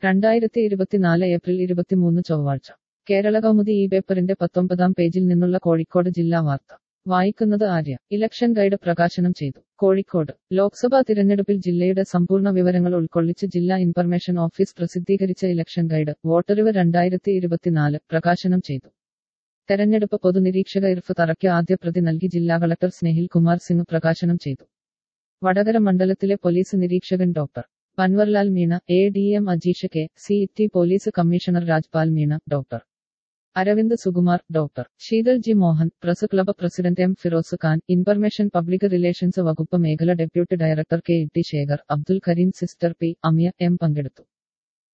രണ്ടായിരത്തി ഇരുപത്തിനാല് ഏപ്രിൽ ഇരുപത്തിമൂന്ന് ചൊവ്വാഴ്ച കേരള കൗമുദി ഈ പേപ്പറിന്റെ പത്തൊമ്പതാം പേജിൽ നിന്നുള്ള കോഴിക്കോട് ജില്ലാ വാർത്ത വായിക്കുന്നത് ആര്യ ഇലക്ഷൻ ഗൈഡ് പ്രകാശനം ചെയ്തു കോഴിക്കോട് ലോക്സഭാ തിരഞ്ഞെടുപ്പിൽ ജില്ലയുടെ സമ്പൂർണ്ണ വിവരങ്ങൾ ഉൾക്കൊള്ളിച്ച് ജില്ലാ ഇൻഫർമേഷൻ ഓഫീസ് പ്രസിദ്ധീകരിച്ച ഇലക്ഷൻ ഗൈഡ് വോട്ടറിവ് രണ്ടായിരത്തി ഇരുപത്തിനാല് പ്രകാശനം ചെയ്തു തെരഞ്ഞെടുപ്പ് പൊതുനിരീക്ഷക ഇർഫ് തറയ്ക്ക് ആദ്യ പ്രതി നൽകി ജില്ലാ കളക്ടർ സ്നേഹിൽ കുമാർ സിംഗ് പ്രകാശനം ചെയ്തു വടകര മണ്ഡലത്തിലെ പോലീസ് നിരീക്ഷകൻ doctor Panwarlal Meena A D M Ajeesh K C T police commissioner Rajpal Meena doctor Aravind Sukumar doctor Sheethal G Mohan press club president M Firoz Khan information public relations വകുപ്പ് മേഖല deputy director K T Sekhar Abdul Kareem sister P Amiya M പങ്കെടുത്തു